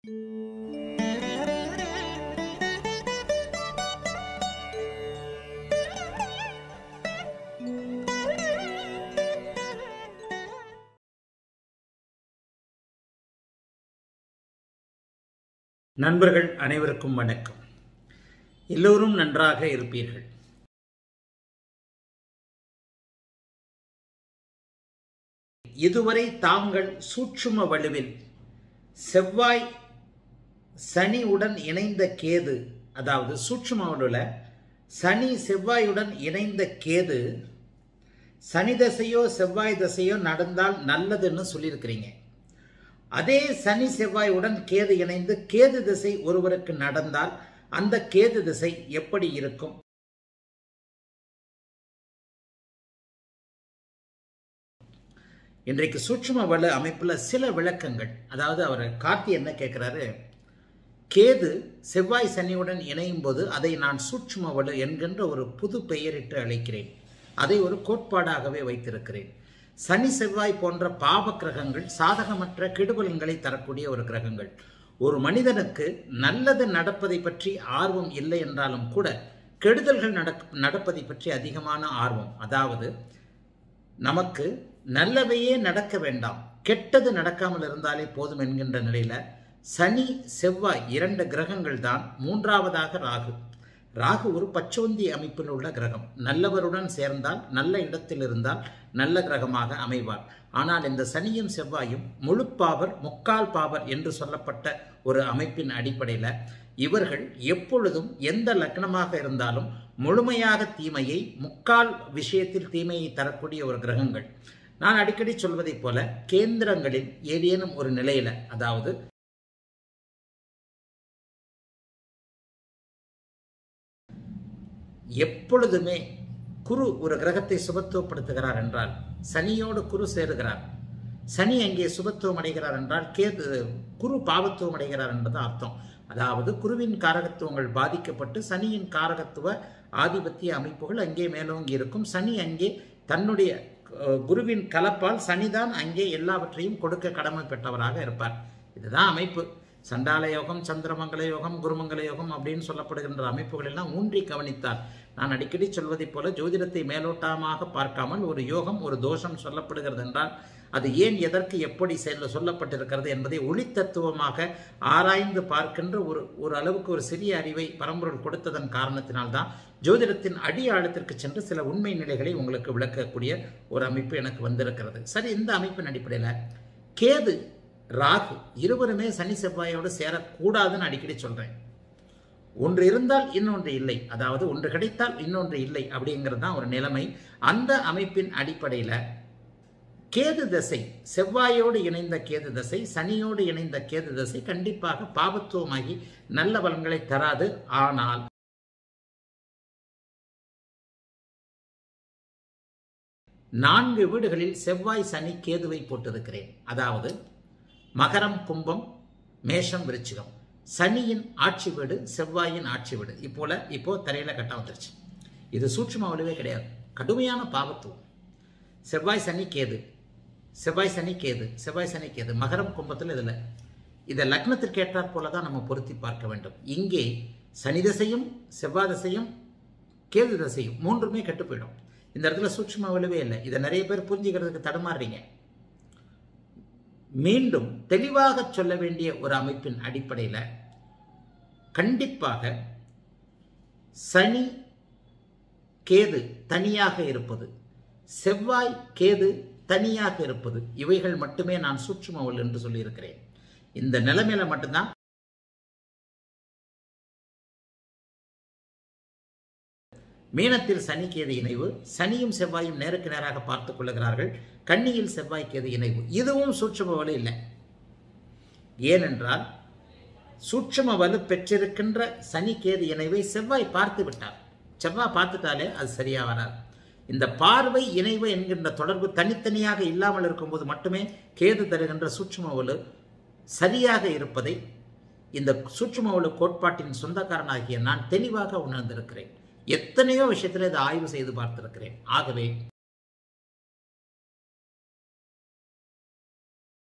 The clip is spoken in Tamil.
நண்பர்கள் அனைவருக்கும் வணக்கம் எல்லோரும் நன்றாக இருப்பீர்கள் இதுவரை தாங்கள் சூட்சும வலுவில் செவ்வாய் சனியுடன் இணைந்த கேது அதாவது சூட்சும வலுவில் சனி செவ்வாயுடன் இணைந்த கேது சனி தசையோ செவ்வாய் தசையோ நடந்தால் நல்லதுன்னு சொல்லியிருக்கிறீங்க அதே சனி செவ்வாயுடன் கேது இணைந்து கேது திசை ஒருவருக்கு நடந்தால் அந்த கேது திசை எப்படி இருக்கும் இன்றைக்கு சூட்சும வலு அமைப்புல சில விளக்கங்கள் அதாவது அவர் கார்த்தி என்ன கேட்கிறாரு கேது செவ்வாய் சனியுடன் இணையும் போது அதை நான் சூட்சும வலு என்கின்ற ஒரு புது பெயரிட்டு அழைக்கிறேன் அதை ஒரு கோட்பாடாகவே வைத்திருக்கிறேன் சனி செவ்வாய் போன்ற பாவ கிரகங்கள் சாதகமற்ற கெடுபலன்களை தரக்கூடிய ஒரு கிரகங்கள் ஒரு மனிதனுக்கு நல்லது நடப்பதை பற்றி ஆர்வம் இல்லை என்றாலும் கூட கெடுதல்கள் நடக் நடப்பதை பற்றி அதிகமான ஆர்வம் அதாவது நமக்கு நல்லவையே நடக்க வேண்டாம் கெட்டது நடக்காமல் இருந்தாலே போதும் என்கின்ற நிலையில சனி செவ்வாய் இரண்டு கிரகங்கள் தான் மூன்றாவதாக ராகு ராகு ஒரு பச்சோந்தி அமைப்பில் உள்ள கிரகம் நல்லவருடன் சேர்ந்தால் நல்ல இடத்தில் இருந்தால் நல்ல கிரகமாக அமைவார் ஆனால் இந்த சனியும் செவ்வாயும் முழு பாவர் முக்கால் பாவர் என்று சொல்லப்பட்ட ஒரு அமைப்பின் அடிப்படையில் இவர்கள் எப்பொழுதும் எந்த லக்னமாக இருந்தாலும் முழுமையாக தீமையை முக்கால் விஷயத்தில் தீமையை தரக்கூடிய ஒரு கிரகங்கள் நான் அடிக்கடி சொல்வதைப் போல கேந்திரங்களில் ஏதேனும் ஒரு நிலையில அதாவது எப்பொழுதுமே குரு ஒரு கிரகத்தை சுபத்துவப்படுத்துகிறார் என்றால் சனியோடு குரு சேருகிறார் சனி அங்கே சுபத்துவம் அடைகிறார் என்றால் கேது குரு பாவத்துவம் அடைகிறார் என்பது அர்த்தம் அதாவது குருவின் காரகத்துவங்கள் பாதிக்கப்பட்டு சனியின் காரகத்துவ ஆதிபத்திய அமைப்புகள் அங்கே மேலோங்கி இருக்கும் சனி அங்கே தன்னுடைய குருவின் கலப்பால் சனிதான் அங்கே எல்லாவற்றையும் கொடுக்க கடமைப்பட்டவராக இருப்பார் இதுதான் அமைப்பு சண்டால யோகம் சந்திரமங்கல யோகம் குருமங்கல யோகம் அப்படின்னு சொல்லப்படுகின்ற அமைப்புகள் எல்லாம் ஊன்றி கவனித்தார் நான் அடிக்கடி சொல்வதைப் போல ஜோதிடத்தை மேலோட்டமாக பார்க்காமல் ஒரு யோகம் ஒரு தோஷம் சொல்லப்படுகிறது என்றால் அது ஏன் எதற்கு எப்படி செல்ல சொல்லப்பட்டிருக்கிறது என்பதை ஒளித்தத்துவமாக ஆராய்ந்து பார்க்கின்ற ஒரு ஒரு அளவுக்கு ஒரு சிறிய அறிவை பரம்பொருள் கொடுத்ததன் காரணத்தினால்தான் ஜோதிடத்தின் அடி ஆழத்திற்கு சென்று சில உண்மை நிலைகளை உங்களுக்கு விளக்கக்கூடிய ஒரு அமைப்பு எனக்கு வந்திருக்கிறது சரி இந்த அமைப்பின் அடிப்படையில் கேது ராகு இருவருமே சனி செவ்வாயோடு சேரக்கூடாதுன்னு அடிக்கடி சொல்றேன் ஒன்று இருந்தால் இன்னொன்று இல்லை அதாவது ஒன்று கிடைத்தால் இன்னொன்று இல்லை அப்படிங்கிறது தான் ஒரு நிலைமை அந்த அமைப்பின் அடிப்படையில் கேது தசை செவ்வாயோடு இணைந்த கேது தசை சனியோடு இணைந்த கேது தசை கண்டிப்பாக பாபத்துவமாகி நல்ல பலன்களை தராது ஆனால் நான்கு வீடுகளில் செவ்வாய் சனி கேதுவை போட்டிருக்கிறேன் அதாவது மகரம் கும்பம் மேஷம் விருச்சிகம் சனியின் ஆட்சி வீடு செவ்வாயின் ஆட்சி வீடு இப்போல இப்போ தரையில கட்டம் வந்துருச்சு இது சூட்சும வலுவே கிடையாது கடுமையான பாவத்துவம் செவ்வாய் சனி கேது செவ்வாய் சனி கேது செவ்வாய் சனி கேது மகரம் கும்பத்தில் இதில் இதை லக்னத்திற்கு ஏற்றாற் போல தான் நம்ம பொருத்தி பார்க்க வேண்டும் இங்கே சனி தசையும் செவ்வாய் தசையும் கேது தசையும் மூன்றுமே கெட்டு போயிடும் இந்த இடத்துல சூட்சும வலுவே இல்லை இதை நிறைய பேர் புரிஞ்சுக்கிறதுக்கு தடுமாறுறீங்க மீண்டும் தெளிவாக சொல்ல வேண்டிய ஒரு அமைப்பின் அடிப்படையில் கண்டிப்பாக சனி கேது தனியாக இருப்பது செவ்வாய் கேது தனியாக இருப்பது இவைகள் மட்டுமே நான் சூட்சுமவள் என்று சொல்லியிருக்கிறேன் இந்த நிலைமையில மட்டும்தான் மீனத்தில் சனி கேது இணைவு சனியும் செவ்வாயும் நேருக்கு நேராக பார்த்துக் கொள்ளுகிறார்கள் கன்னியில் செவ்வாய் கேது இணைவு இதுவும் சூட்சும வலு இல்லை ஏனென்றால் சூட்சும வலு பெற்றிருக்கின்ற சனி கேது இணைவை செவ்வாய் பார்த்து விட்டார் செவ்வாய் பார்த்துட்டாலே அது சரியா வராது இந்த பார்வை இணைவு என்கின்ற தொடர்பு தனித்தனியாக இல்லாமல் இருக்கும்போது மட்டுமே கேது தருகின்ற சூட்சும வலு சரியாக இருப்பதை இந்த சூட்சும வலு கோட்பாட்டின் சொந்தக்காரனாகிய நான் தெளிவாக உணர்ந்திருக்கிறேன் எத்தனையோ விஷயத்தில் இதை ஆய்வு செய்து பார்த்திருக்கிறேன் ஆகவே